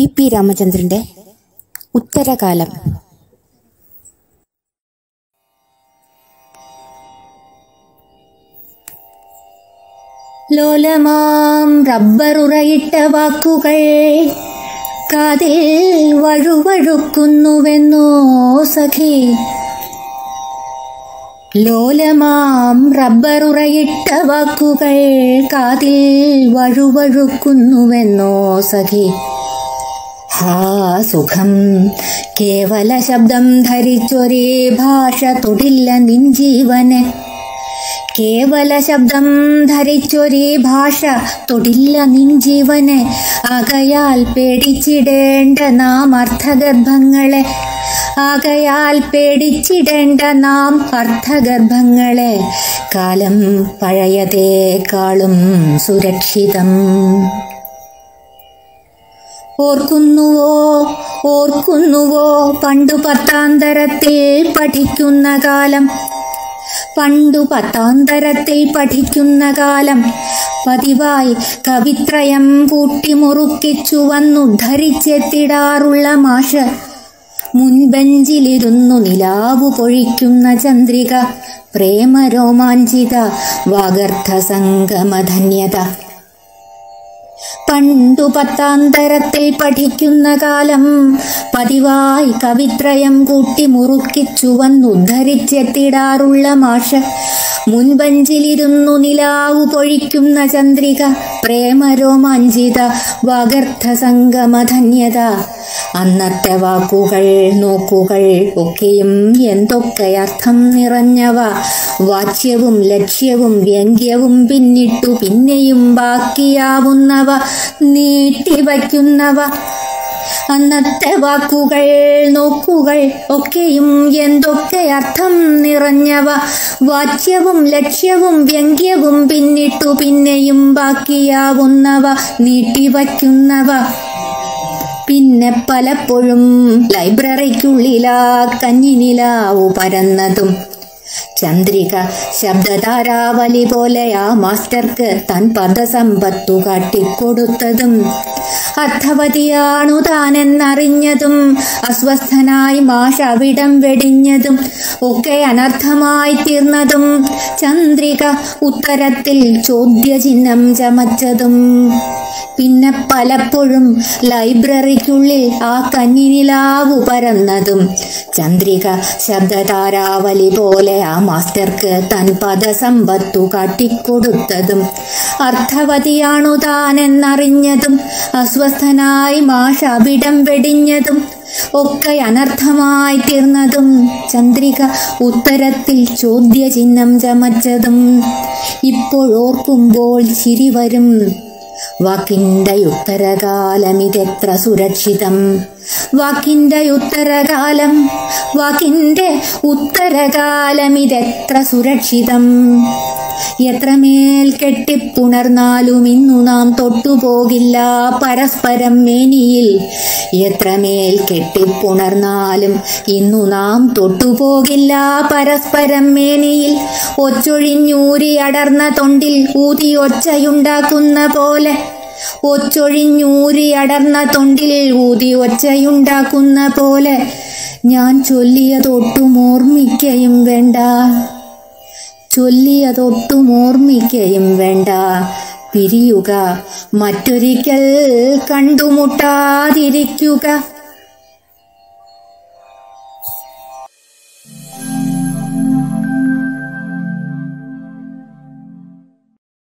P രാമചന്ദ്രന്റെ ഉത്തരകാലം ലോലമാം റബ്ബറുറയിട്ട വാക്കുകൾ കാതിൽ വഴുവഴുക്കുന്നുവെന്നോ സഖി ലോലമാം റബ്ബറുറയിട്ട വാക്കുകൾ കാതിൽ വഴുവഴുക്കുന്നുവെന്നോ സഖി ഹാ സുഖം കേവല ശബ്ദം ധരിച്ചൊരേ ഭാഷ തൊടില്ല നിൻ ജീവനെ കേവല ശബ്ദം ധരിച്ചൊരേ ഭാഷ തൊടില്ല നിൻ ജീവനെ ആകയാൽ പേടിച്ചിടേണ്ട നാം അർത്ഥഗർഭങ്ങളെ ആകയാൽ പേടിച്ചിടേണ്ട നാം അർത്ഥഗർഭങ്ങളെ കാലം പഴയതേക്കാളും സുരക്ഷിതം ഓർക്കുന്നുവോ ഓർക്കുന്നുവോ പണ്ടു പത്താന്തരത്തിൽ പഠിക്കുന്ന കാലം പണ്ടു പത്താന്തരത്തിൽ പഠിക്കുന്ന കാലം പതിവായി കവിത്രയം കൂട്ടിമുറുക്കിച്ചു വന്നു ധരിച്ചെത്തിടാറുള്ള മാഷ് മുൻബെഞ്ചിലിരുന്നു നിലാവു പൊഴിക്കുന്ന ചന്ദ്രിക പ്രേമരോമാഞ്ചിത വാഗർത്ഥ സംഗമധന്യത പണ്ടു പത്താന്തരത്തിൽ പഠിക്കുന്ന കാലം പതിവായി കവിത്രയം കൂട്ടി മുറുക്കിച്ചു വന്നുദ്ധരിച്ചെത്തിടാറുള്ള മാഷ് മുൻപഞ്ചിലിരുന്നു നിലാവു പൊഴിക്കുന്ന ചന്ദ്രിക പ്രേമരോമാഞ്ചിത വാഗർത്ഥ സംഗമധന്യത അന്നത്തെ വാക്കുകൾ നോക്കുകൾ ഒക്കെയും എന്തൊക്കെ അർത്ഥം നിറഞ്ഞവ വാച്യവും ലക്ഷ്യവും വ്യംഗ്യവും പിന്നിട്ടു പിന്നെയും ബാക്കിയാവുന്നവ നീട്ടിവയ്ക്കുന്നവ അന്നത്തെ വാക്കുകൾ നോക്കുകൾ ഒക്കെയും എന്തൊക്കെ അർത്ഥം നിറഞ്ഞവ വാച്യവും ലക്ഷ്യവും വ്യംഗ്യവും പിന്നിട്ടു പിന്നെയും ബാക്കിയാവുന്നവ നീട്ടിവയ്ക്കുന്നവ പിന്നെ പലപ്പോഴും ലൈബ്രറിക്കുള്ളിലാ കഞ്ഞിനിലാവു പരന്നതും ചന്ദ്രിക ശബ്ദധാരാവലി പോലെ ആ മാസ്റ്റർക്ക് തൻ പദസമ്പത്തു കാട്ടിക്കൊടുത്തതും അർത്ഥവതിയാണു താനെന്നറിഞ്ഞതും അസ്വസ്ഥനായി മാഷ അവിടം വെടിഞ്ഞതും ഒക്കെ അനർത്ഥമായി തീർന്നതും ചന്ദ്രിക ഉത്തരത്തിൽ ചോദ്യചിഹ്നം ചമച്ചതും പിന്നെ പലപ്പോഴും ലൈബ്രറിക്കുള്ളിൽ ആ കഞ്ഞിനിലാവു പരന്നതും ചന്ദ്രിക ശബ്ദതാരാവലി പോലെ ആ മാസ്റ്റർക്ക് തൻ പദസമ്പത്തു കാട്ടിക്കൊടുത്തതും അർത്ഥവതിയാണു താനെന്നറിഞ്ഞതും അസ്വസ്ഥനായി മാഷ അവിടം വെടിഞ്ഞതും ഒക്കെ അനർത്ഥമായി തീർന്നതും ചന്ദ്രിക ഉത്തരത്തിൽ ചോദ്യചിഹ്നം ചമച്ചതും ഇപ്പോഴോർക്കുമ്പോൾ ചിരി വരും വാക്കിൻ്റെ ഉത്തരകാലം ഇതെത്ര സുരക്ഷിതം വാക്കിൻ്റെ ഉത്തരകാലം വാക്കിൻ്റെ ഉത്തരകാലം ഇതെത്ര സുരക്ഷിതം എത്രമേൽ കെട്ടിപ്പുണർന്നാലും ഇന്നു നാം തൊട്ടുപോകില്ല പരസ്പരം മേനിയിൽ എത്രമേൽ കെട്ടിപ്പുണർന്നാലും ഇന്നു നാം തൊട്ടുപോകില്ല പരസ്പരം മേനിയിൽ ഒച്ചൊഴിഞ്ഞൂരി അടർന്ന തൊണ്ടിൽ ഊതി ഒച്ചയുണ്ടാക്കുന്ന പോലെ ഒച്ചൊഴിഞ്ഞൂരി അടർന്ന തൊണ്ടിൽ ഊതി ഒച്ചയുണ്ടാക്കുന്ന പോലെ ഞാൻ ചൊല്ലിയതൊട്ടും ഓർമ്മിക്കയും വേണ്ട ചൊല്ലിയതൊട്ടും ഓർമ്മിക്കയും വേണ്ട പിരിയുക മറ്റൊരിക്കൽ കണ്ടുമുട്ടാതിരിക്കുക